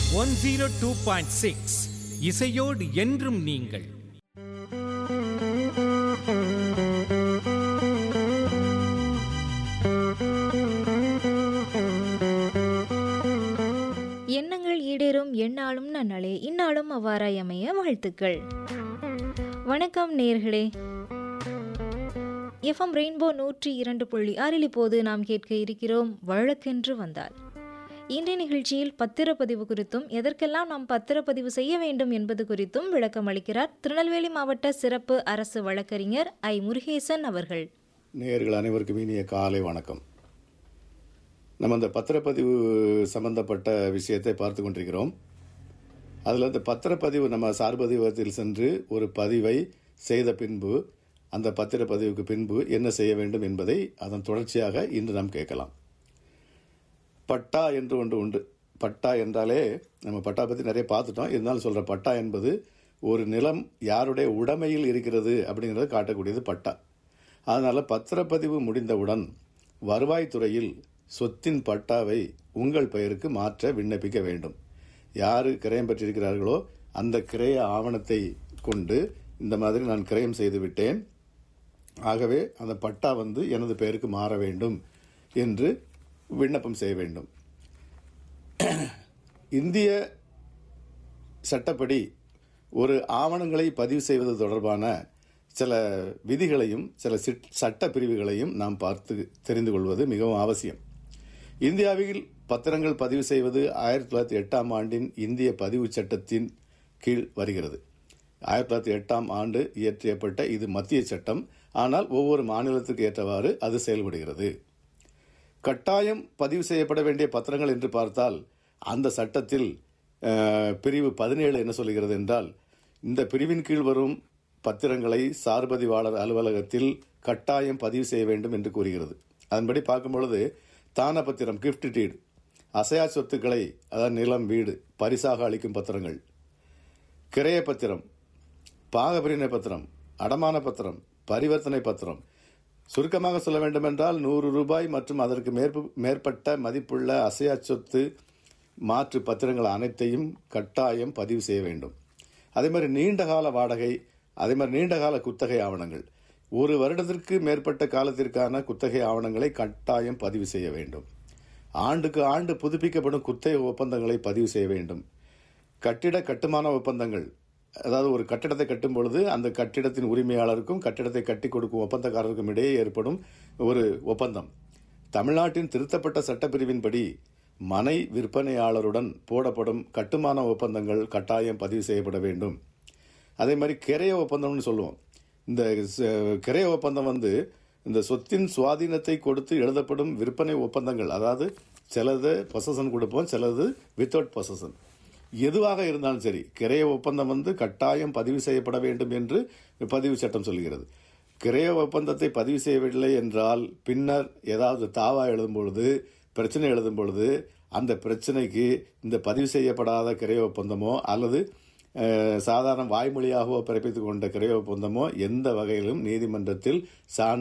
one zero two point six இசையோடு என்றும் நீங்கள் எண்ணங்கள் ஈடேறும் எந்நாளும் நன்னாளே இந்நாளும் அவ்வாறாய் அமைய வாழ்த்துக்கள் வணக்கம் நேர்களே எஃப்எம் ரெயின்போ நூற்றி இரண்டு புள்ளி ஆறில் இப்போது நாம் கேட்க இருக்கிறோம் வழக்கென்று வந்தால் இன்றைய நிகழ்ச்சியில் பத்திரப்பதிவு குறித்தும் எதற்கெல்லாம் நாம் பத்திரப்பதிவு செய்ய வேண்டும் என்பது குறித்தும் விளக்கம் அளிக்கிறார் திருநெல்வேலி மாவட்ட சிறப்பு அரசு வழக்கறிஞர் ஐ முருகேசன் அவர்கள் நேயர்கள் அனைவருக்கும் இனிய காலை வணக்கம் நம்ம இந்த பத்திரப்பதிவு சம்பந்தப்பட்ட விஷயத்தை பார்த்து கொண்டிருக்கிறோம் அதில் இந்த பத்திரப்பதிவு நம்ம சார்பதிவகத்தில் சென்று ஒரு பதிவை செய்த பின்பு அந்த பத்திரப்பதிவுக்கு பின்பு என்ன செய்ய வேண்டும் என்பதை அதன் தொடர்ச்சியாக இன்று நாம் கேட்கலாம் பட்டா என்று ஒன்று உண்டு பட்டா என்றாலே நம்ம பட்டா பற்றி நிறைய பார்த்துட்டோம் இருந்தாலும் சொல்கிற பட்டா என்பது ஒரு நிலம் யாருடைய உடைமையில் இருக்கிறது அப்படிங்கிறத காட்டக்கூடியது பட்டா அதனால் பத்திரப்பதிவு முடிந்தவுடன் வருவாய்த்துறையில் சொத்தின் பட்டாவை உங்கள் பெயருக்கு மாற்ற விண்ணப்பிக்க வேண்டும் யார் கிரயம் பெற்றிருக்கிறார்களோ அந்த கிரய ஆவணத்தை கொண்டு இந்த மாதிரி நான் கிரயம் செய்து விட்டேன் ஆகவே அந்த பட்டா வந்து எனது பெயருக்கு மாற வேண்டும் என்று விண்ணப்பம் செய்ய வேண்டும் இந்திய சட்டப்படி ஒரு ஆவணங்களை பதிவு செய்வது தொடர்பான சில விதிகளையும் சில சிட்- சட்ட பிரிவுகளையும் நாம் பார்த்து தெரிந்து கொள்வது மிகவும் அவசியம் இந்தியாவில் பத்திரங்கள் பதிவு செய்வது ஆயிரத்தி தொள்ளாயிரத்தி எட்டாம் ஆண்டின் இந்திய பதிவு சட்டத்தின் கீழ் வருகிறது ஆயிரத்தி தொள்ளாயிரத்தி எட்டாம் ஆண்டு இயற்றப்பட்ட இது மத்திய சட்டம் ஆனால் ஒவ்வொரு மாநிலத்துக்கு ஏற்றவாறு அது செயல்படுகிறது கட்டாயம் பதிவு செய்யப்பட வேண்டிய பத்திரங்கள் என்று பார்த்தால் அந்த சட்டத்தில் அஹ், பிரிவு பதினேழு என்ன சொல்கிறது என்றால் இந்த பிரிவின் கீழ் வரும் பத்திரங்களை சார்பதிவாளர் அலுவலகத்தில் கட்டாயம் பதிவு செய்ய வேண்டும் என்று கூறுகிறது அதன்படி பார்க்கும் பொழுது தான பத்திரம் கிஃப்ட் டீட் அசையா சொத்துக்களை அதாவது நிலம் வீடு பரிசாக அளிக்கும் பத்திரங்கள் கிரைய பத்திரம் பாகபிரிவினை பத்திரம் அடமான பத்திரம் பரிவர்த்தனை பத்திரம் சுருக்கமாக சொல்ல வேண்டுமென்றால் நூறு ரூபாய் மற்றும் அதற்கு மேற்ப- மேற்பட்ட மதிப்புள்ள அசையா சொத்து மாற்று பத்திரங்கள் அனைத்தையும் கட்டாயம் பதிவு செய்ய வேண்டும் அதே மாதிரி நீண்டகால வாடகை அதே மாதிரி நீண்டகால குத்தகை ஆவணங்கள் ஒரு வருடத்திற்கு மேற்பட்ட காலத்திற்கான குத்தகை ஆவணங்களை கட்டாயம் பதிவு செய்ய வேண்டும் ஆண்டுக்கு ஆண்டு புதுப்பிக்கப்படும் குத்தகை ஒப்பந்தங்களை பதிவு செய்ய வேண்டும் கட்டிட கட்டுமான ஒப்பந்தங்கள் அதாவது ஒரு கட்டிடத்தை கட்டும் பொழுது அந்த கட்டிடத்தின் உரிமையாளருக்கும் கட்டிடத்தை கட்டி கொடுக்கும் ஒப்பந்தக்காரருக்கும் இடையே ஏற்படும் ஒரு ஒப்பந்தம் தமிழ்நாட்டின் திருத்தப்பட்ட சட்டப்பிரிவின்படி மனை விற்பனையாளருடன் போடப்படும் கட்டுமான ஒப்பந்தங்கள் கட்டாயம் பதிவு செய்யப்பட வேண்டும் அதே மாதிரி கிரைய ஒப்பந்தம்னு சொல்லுவோம் இந்த ச- கிரைய ஒப்பந்தம் வந்து இந்த சொத்தின் சுவாதீனத்தை கொடுத்து எழுதப்படும் விற்பனை ஒப்பந்தங்கள் அதாவது சிலது பொசஷன் கொடுப்போம் சிலது வித்தவுட் பொசஷன் எதுவாக இருந்தாலும் சரி கிரைய ஒப்பந்தம் வந்து கட்டாயம் பதிவு செய்யப்பட வேண்டும் என்று பதிவு சட்டம் சொல்கிறது கிரைய ஒப்பந்தத்தை பதிவு செய்யவில்லை என்றால் பின்னர் ஏதாவது தாவா எழுதும் பொழுது பிரச்சனை எழுதும் பொழுது அந்த பிரச்சனைக்கு இந்த பதிவு செய்யப்படாத கிரைய ஒப்பந்தமோ அல்லது அஹ், சாதாரண வாய்மொழியாகவோ பிறப்பித்துக் கொண்ட கிரைய ஒப்பந்தமோ எந்த வகையிலும் நீதிமன்றத்தில் சான்று